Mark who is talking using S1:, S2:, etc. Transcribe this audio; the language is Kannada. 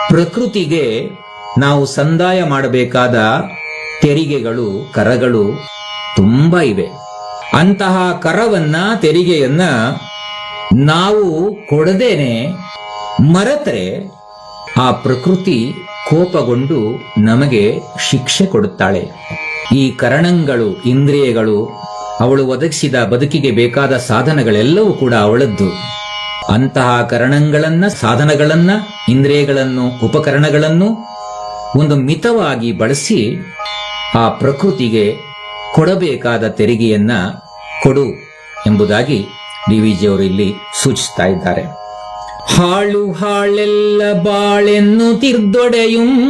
S1: ಪ್ರಕೃತಿಗೆ ನಾವು ಸಂದಾಯ ಮಾಡಬೇಕಾದ ತೆರಿಗೆಗಳು ಕರಗಳು ತುಂಬಾ ಇವೆ ಅಂತಹ ಕರವನ್ನ ತೆರಿಗೆಯನ್ನ ನಾವು ಕೊಡದೇನೆ ಮರೆತರೆ ಆ ಪ್ರಕೃತಿ ಕೋಪಗೊಂಡು ನಮಗೆ ಶಿಕ್ಷೆ ಕೊಡುತ್ತಾಳೆ ಈ ಕರಣಗಳು ಇಂದ್ರಿಯಗಳು ಅವಳು ಒದಗಿಸಿದ ಬದುಕಿಗೆ ಬೇಕಾದ ಸಾಧನಗಳೆಲ್ಲವೂ ಕೂಡ ಅವಳದ್ದು ಅಂತಹ ಕರಣಗಳನ್ನ ಸಾಧನಗಳನ್ನ ಇಂದ್ರಿಯಗಳನ್ನು ಉಪಕರಣಗಳನ್ನು ಒಂದು ಮಿತವಾಗಿ ಬಳಸಿ ಆ ಪ್ರಕೃತಿಗೆ ಕೊಡಬೇಕಾದ ತೆರಿಗೆಯನ್ನ ಕೊಡು ಎಂಬುದಾಗಿ ಡಿ ವಿ ಜಿಯವರು ಇಲ್ಲಿ ಸೂಚಿಸ್ತಾ ಇದ್ದಾರೆ ಹಾಳು ಹಾಳೆಲ್ಲ ಬಾಳೆನ್ನು ತಿರ್ದೊಡೆಯುಂ